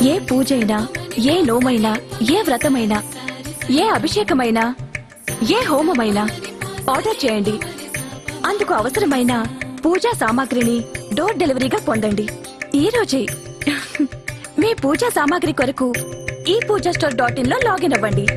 ఏ పూజైనా ఏ నోమైనా ఏ వ్రతమైనా ఏ అభిషేకమైనా ఏ హోమమైనా ఆర్డర్ చేయండి అందుకు అవసరమైన పూజా సామాగ్రిని డోర్ డెలివరీగా పొందండి ఈ రోజే మీ పూజా సామాగ్రి కొరకు ఈ పూజా స్టోర్ డాట్ ఇన్ లో లాగిన్ అవ్వండి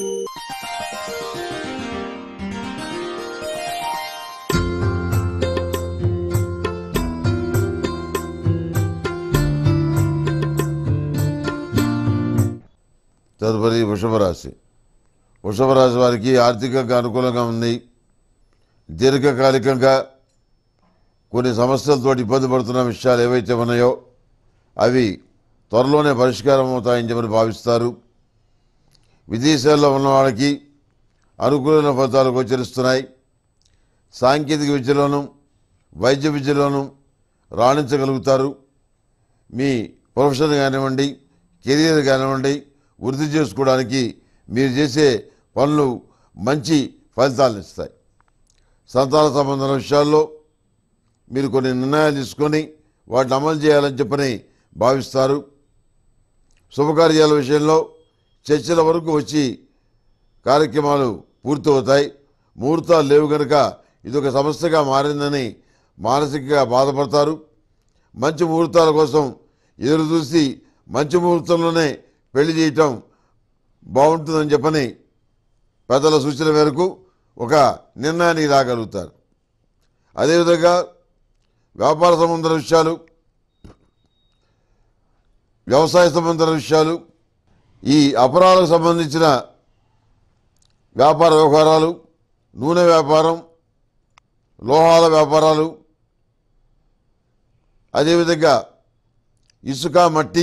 తదుపరి వృషభ రాశి వృషభ రాశి వారికి ఆర్థికంగా అనుకూలంగా ఉంది దీర్ఘకాలికంగా కొన్ని సమస్యలతో ఇబ్బంది పడుతున్న విషయాలు ఏవైతే ఉన్నాయో అవి త్వరలోనే పరిష్కారం అవుతాయని చెప్పని భావిస్తారు విదేశాల్లో ఉన్న వాళ్ళకి అనుకూలమైన ఫలితాలు గోచరిస్తున్నాయి సాంకేతిక విద్యలోనూ వైద్య విద్యలోనూ రాణించగలుగుతారు మీ ప్రొఫెషన్ కానివ్వండి కెరీర్ కానివ్వండి వృద్ధి చేసుకోవడానికి మీరు చేసే పనులు మంచి ఫలితాలను ఇస్తాయి సంతాన సంబంధం విషయాల్లో మీరు కొన్ని నిర్ణయాలు తీసుకొని వాటిని అమలు చేయాలని చెప్పని భావిస్తారు శుభకార్యాల విషయంలో చర్చల వరకు వచ్చి కార్యక్రమాలు పూర్తవుతాయి ముహూర్తాలు లేవు కనుక ఇదొక సమస్యగా మారిందని మానసికంగా బాధపడతారు మంచి ముహూర్తాల కోసం ఎదురు చూసి మంచి ముహూర్తంలోనే పెళ్లి చేయటం బాగుంటుందని చెప్పని పెద్దల సూచన మేరకు ఒక నిర్ణయానికి రాగలుగుతారు అదేవిధంగా వ్యాపార సంబంధ విషయాలు వ్యవసాయ సంబంధ విషయాలు ఈ అపరాలకు సంబంధించిన వ్యాపార వ్యవహారాలు నూనె వ్యాపారం లోహాల వ్యాపారాలు అదేవిధంగా ఇసుక మట్టి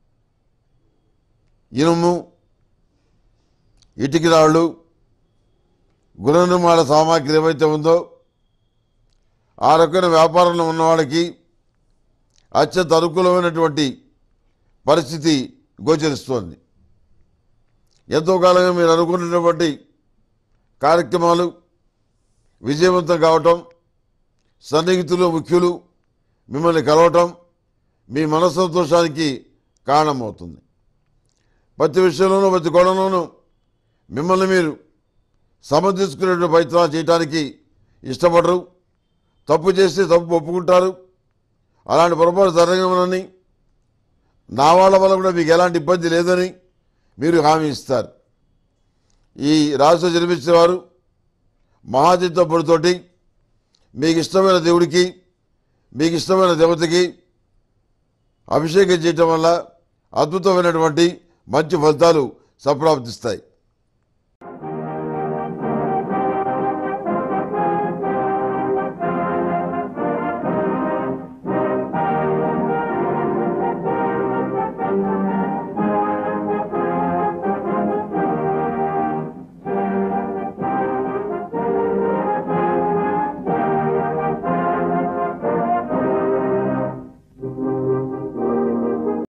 ఇనుము ఇటుకి రాళ్ళు గృహ నిర్మాణ సామాగ్రి ఏవైతే ఉందో ఆ రకమైన వ్యాపారంలో ఉన్న వాళ్ళకి అత్యంత అనుకూలమైనటువంటి పరిస్థితి గోచరిస్తోంది ఎంతో కాలంగా మీరు అనుకున్నటువంటి కార్యక్రమాలు విజయవంతం కావటం సన్నిహితులు ముఖ్యులు మిమ్మల్ని కలవటం మీ మనస్సంతోషానికి కారణమవుతుంది ప్రతి విషయంలోనూ ప్రతి కోణంలోనూ మిమ్మల్ని మీరు సమర్థించుకునే ప్రయత్నాలు చేయడానికి ఇష్టపడరు తప్పు చేస్తే తప్పు ఒప్పుకుంటారు అలాంటి పొరపాటు జరగమని నా వాళ్ళ వల్ల కూడా మీకు ఎలాంటి ఇబ్బంది లేదని మీరు హామీ ఇస్తారు ఈ రాశిలో జన్మించిన వారు మహాచిత్తపుడితోటి మీకు ఇష్టమైన దేవుడికి మీకు ఇష్టమైన దేవతకి అభిషేకం చేయటం వల్ల అద్భుతమైనటువంటి మంచి ఫలితాలు సంప్రాప్తిస్తాయి